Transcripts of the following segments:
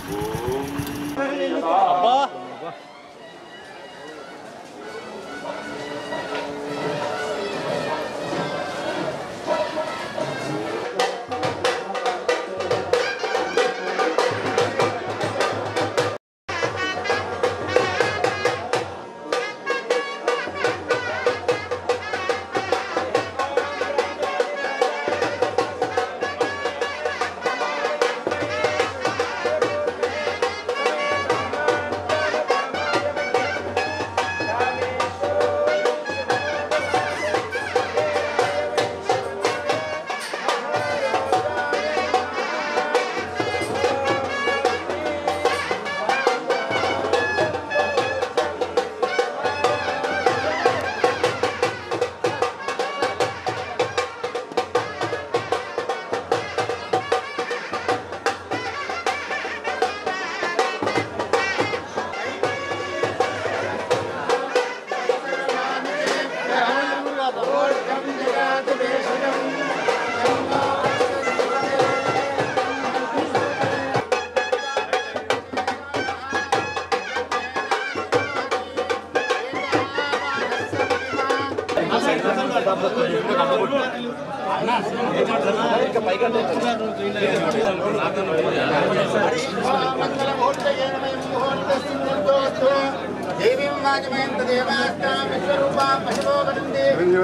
దేవీం వాజమయంత దేవాస్తాం విశ్వరూపాం పశవో వదందే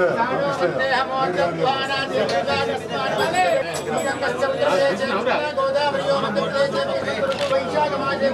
గోదావరియో మధ్యప్రదేశ్ వైశాఖ మాసే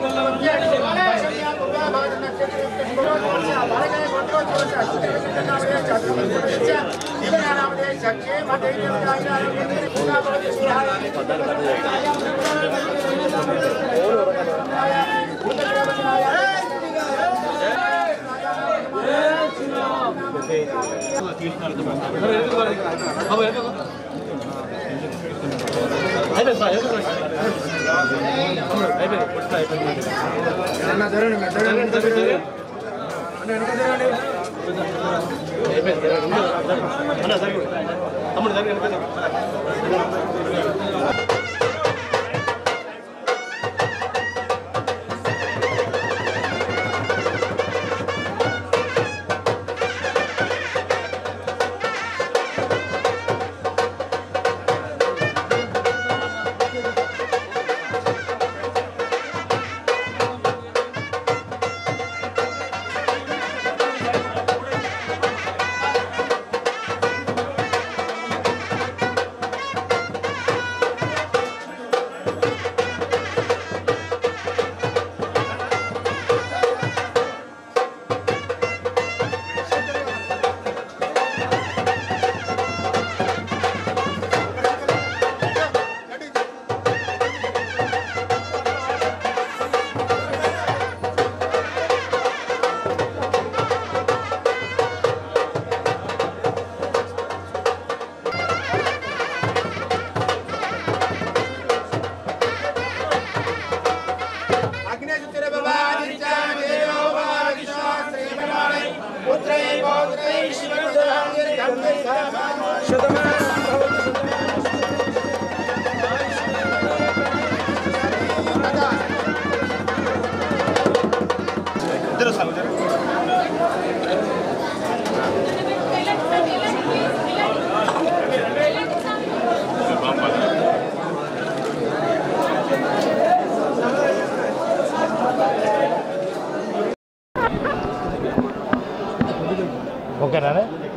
ఓకేనా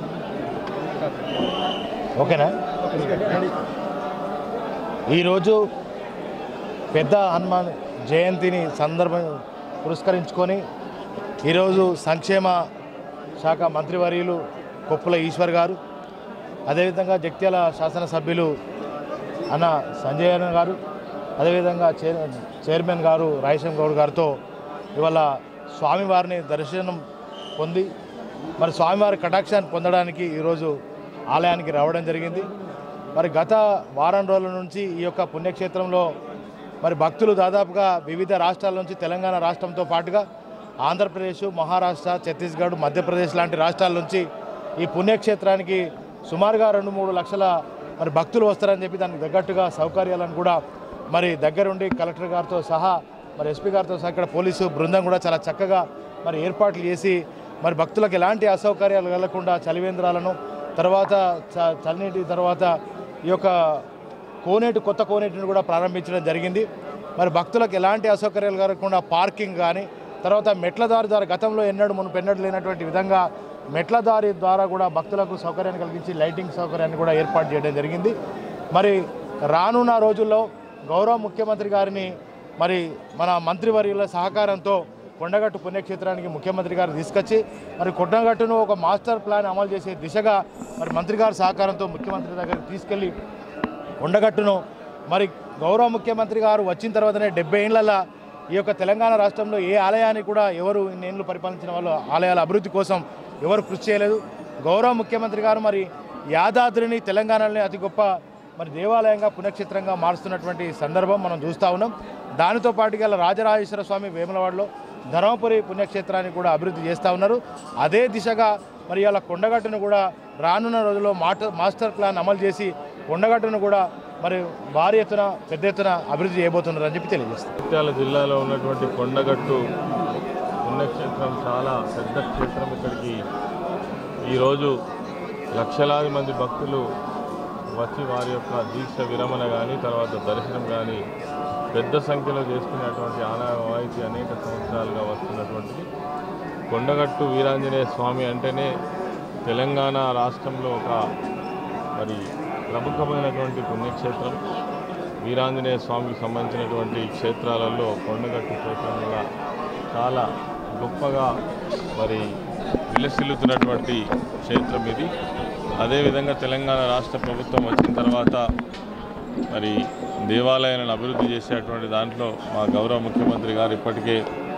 ఓకేనా ఈరోజు పెద్ద హనుమాన్ జయంతిని సందర్భం పురస్కరించుకొని ఈరోజు సంక్షేమ శాఖ మంత్రివర్యులు కొప్పుల ఈశ్వర్ గారు అదేవిధంగా జగిత్యాల శాసనసభ్యులు అన్న సంజయ్ అన్న గారు అదేవిధంగా చైర్ చైర్మన్ గారు రాయసం గౌడ్ గారితో ఇవాళ స్వామివారిని దర్శనం పొంది మరి స్వామివారి కటాక్షాన్ని పొందడానికి ఈరోజు ఆలయానికి రావడం జరిగింది మరి గత వారం రోజుల నుంచి ఈ యొక్క పుణ్యక్షేత్రంలో మరి భక్తులు దాదాపుగా వివిధ రాష్ట్రాల నుంచి తెలంగాణ రాష్ట్రంతో పాటుగా ఆంధ్రప్రదేశ్ మహారాష్ట్ర ఛత్తీస్గఢ్ మధ్యప్రదేశ్ లాంటి రాష్ట్రాల నుంచి ఈ పుణ్యక్షేత్రానికి సుమారుగా రెండు మూడు లక్షల మరి భక్తులు వస్తారని చెప్పి దానికి తగ్గట్టుగా సౌకర్యాలను కూడా మరి దగ్గరుండి కలెక్టర్ గారితో సహా మరి ఎస్పీ గారితో సహా ఇక్కడ పోలీసు బృందం కూడా చాలా చక్కగా మరి ఏర్పాట్లు చేసి మరి భక్తులకు ఎలాంటి అసౌకర్యాలు కలగకుండా చలివేంద్రాలను తర్వాత చ- చల్లనీటి తర్వాత ఈ యొక్క కోనేటి కొత్త కోనేటిని కూడా ప్రారంభించడం జరిగింది మరి భక్తులకు ఎలాంటి అసౌకర్యాలు కలగకుండా పార్కింగ్ కానీ తర్వాత మెట్ల దారి ద్వారా గతంలో ఎన్నడూ మునుపు ఎన్నడూ లేనటువంటి విధంగా మెట్ల దారి ద్వారా కూడా భక్తులకు సౌకర్యాన్ని కలిగించి లైటింగ్ సౌకర్యాన్ని కూడా ఏర్పాటు చేయడం జరిగింది మరి రానున్న రోజుల్లో గౌరవ ముఖ్యమంత్రి గారిని మరి మన మంత్రివర్యుల సహకారంతో కొండగట్టు పుణ్యక్షేత్రానికి ముఖ్యమంత్రి గారు తీసుకొచ్చి మరి కొండగట్టును ఒక మాస్టర్ ప్లాన్ అమలు చేసే దిశగా మరి మంత్రి గారి సహకారంతో ముఖ్యమంత్రి దగ్గరికి తీసుకెళ్ళి కొండగట్టును మరి గౌరవ ముఖ్యమంత్రి గారు వచ్చిన తర్వాతనే డెబ్బై ఏళ్ళ ఈ యొక్క తెలంగాణ రాష్ట్రంలో ఏ ఆలయాన్ని కూడా ఎవరు ఇన్నేళ్ళు పరిపాలించిన వాళ్ళు ఆలయాల అభివృద్ధి కోసం ఎవరు కృషి చేయలేదు గౌరవ ముఖ్యమంత్రి గారు మరి యాదాద్రిని తెలంగాణలోనే అతి గొప్ప మరి దేవాలయంగా పుణ్యక్షేత్రంగా మారుస్తున్నటువంటి సందర్భం మనం చూస్తూ ఉన్నాం దానితో పాటుగా ఇలా రాజరాజేశ్వర స్వామి వేములవాడలో ధర్మపురి పుణ్యక్షేత్రాన్ని కూడా అభివృద్ధి చేస్తూ ఉన్నారు అదే దిశగా మరి ఇలా కొండగట్టును కూడా రానున్న రోజుల్లో మాట మాస్టర్ ప్లాన్ అమలు చేసి కొండగట్టును కూడా మరి భారీ ఎత్తున పెద్ద ఎత్తున అభివృద్ధి చేయబోతున్నారు అని చెప్పి తెలియజేస్తారు జగిత్యాల జిల్లాలో ఉన్నటువంటి కొండగట్టు పుణ్యక్షేత్రం చాలా పెద్ద క్షేత్రం ఇక్కడికి ఈరోజు లక్షలాది మంది భక్తులు వచ్చి వారి యొక్క దీక్ష విరమణ కానీ తర్వాత దర్శనం కానీ పెద్ద సంఖ్యలో చేసుకునేటువంటి ఆనవాయితీ అనేక సంవత్సరాలుగా వస్తున్నటువంటిది కొండగట్టు వీరాంజనేయ స్వామి అంటేనే తెలంగాణ రాష్ట్రంలో ఒక మరి ప్రముఖమైనటువంటి పుణ్యక్షేత్రం వీరాంజనేయ స్వామికి సంబంధించినటువంటి క్షేత్రాలలో కొండగట్టు క్షేత్రం కూడా చాలా గొప్పగా మరి విలసిల్లుతున్నటువంటి క్షేత్రం ఇది అదేవిధంగా తెలంగాణ రాష్ట్ర ప్రభుత్వం వచ్చిన తర్వాత మరి దేవాలయాలను అభివృద్ధి చేసేటువంటి దాంట్లో మా గౌరవ ముఖ్యమంత్రి గారు ఇప్పటికే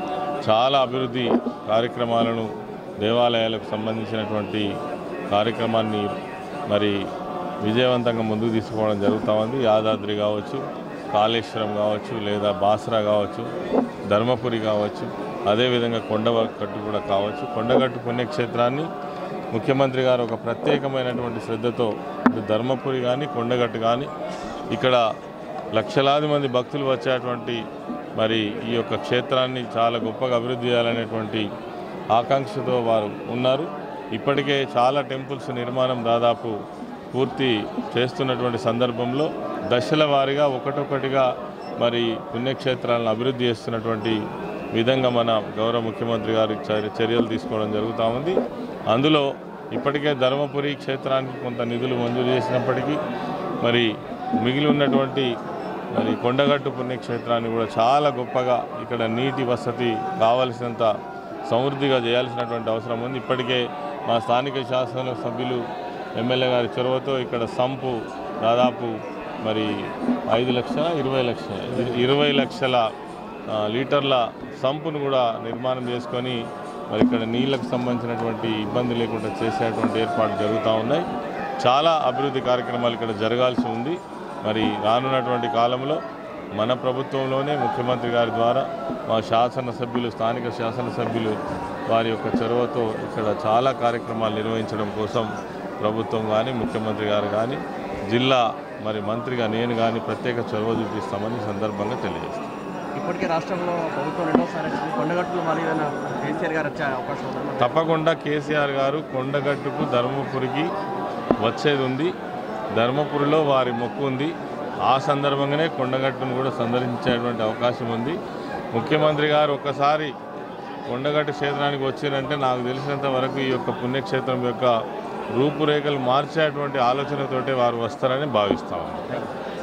చాలా అభివృద్ధి కార్యక్రమాలను దేవాలయాలకు సంబంధించినటువంటి కార్యక్రమాన్ని మరి విజయవంతంగా ముందుకు తీసుకోవడం జరుగుతూ ఉంది యాదాద్రి కావచ్చు కాళేశ్వరం కావచ్చు లేదా బాసరా కావచ్చు ధర్మపురి కావచ్చు అదేవిధంగా కొండగట్టు కూడా కావచ్చు కొండగట్టు పుణ్యక్షేత్రాన్ని ముఖ్యమంత్రి గారు ఒక ప్రత్యేకమైనటువంటి శ్రద్ధతో ఇటు ధర్మపురి కానీ కొండగట్టు కానీ ఇక్కడ లక్షలాది మంది భక్తులు వచ్చేటువంటి మరి ఈ యొక్క క్షేత్రాన్ని చాలా గొప్పగా అభివృద్ధి చేయాలనేటువంటి ఆకాంక్షతో వారు ఉన్నారు ఇప్పటికే చాలా టెంపుల్స్ నిర్మాణం దాదాపు పూర్తి చేస్తున్నటువంటి సందర్భంలో దశల వారీగా ఒకటొకటిగా మరి పుణ్యక్షేత్రాలను అభివృద్ధి చేస్తున్నటువంటి విధంగా మన గౌరవ ముఖ్యమంత్రి గారు చర్య- చర్యలు తీసుకోవడం జరుగుతూ ఉంది అందులో ఇప్పటికే ధర్మపురి క్షేత్రానికి కొంత నిధులు మంజూరు చేసినప్పటికీ మరి మిగిలి ఉన్నటువంటి మరి కొండగట్టు పుణ్యక్షేత్రాన్ని కూడా చాలా గొప్పగా ఇక్కడ నీటి వసతి కావలసినంత సమృద్ధిగా చేయాల్సినటువంటి అవసరం ఉంది ఇప్పటికే మా స్థానిక శాసన సభ్యులు ఎమ్మెల్యే గారి చొరవతో ఇక్కడ సంపు దాదాపు మరి ఐదు లక్షల ఇరవై లక్షల ఇరవై లక్షల ఆ, లీటర్ల సంపును కూడా నిర్మాణం చేసుకొని మరి ఇక్కడ నీళ్ళకు సంబంధించినటువంటి ఇబ్బంది లేకుండా చేసేటువంటి ఏర్పాట్లు జరుగుతూ ఉన్నాయి చాలా అభివృద్ధి కార్యక్రమాలు ఇక్కడ జరగాల్సి ఉంది మరి రానున్నటువంటి కాలంలో మన ప్రభుత్వంలోనే ముఖ్యమంత్రి గారి ద్వారా మా శాసనసభ్యులు స్థానిక శాసనసభ్యులు వారి యొక్క చొరవతో ఇక్కడ చాలా కార్యక్రమాలు నిర్వహించడం కోసం ప్రభుత్వం కానీ ముఖ్యమంత్రి గారు కానీ జిల్లా మరి మంత్రిగా నేను కానీ ప్రత్యేక చొరవ చూపిస్తామని ఈ సందర్భంగా తెలియజేస్తాను ఇప్పటికే రాష్ట్రంలో ప్రభుత్వం రెండోసారి వచ్చింది కొండగట్టులు మరి ఏదైనా కేసీఆర్ గారు వచ్చే అవకాశం ఉందా మరి? తప్పకుండా కేసీఆర్ గారు కొండగట్టుకు ధర్మపురికి వచ్చేది ఉంది ధర్మపురిలో వారి మొక్కు ఉంది ఆ సందర్భంగానే కొండగట్టును కూడా సందర్శించేటువంటి అవకాశం ఉంది ముఖ్యమంత్రి గారు ఒక్కసారి కొండగట్టు క్షేత్రానికి వచ్చిరంటే నాకు తెలిసినంత వరకు ఈ యొక్క పుణ్యక్షేత్రం యొక్క రూపురేఖలు మార్చేటువంటి ఆలోచనతోటే వారు వస్తారని భావిస్తాము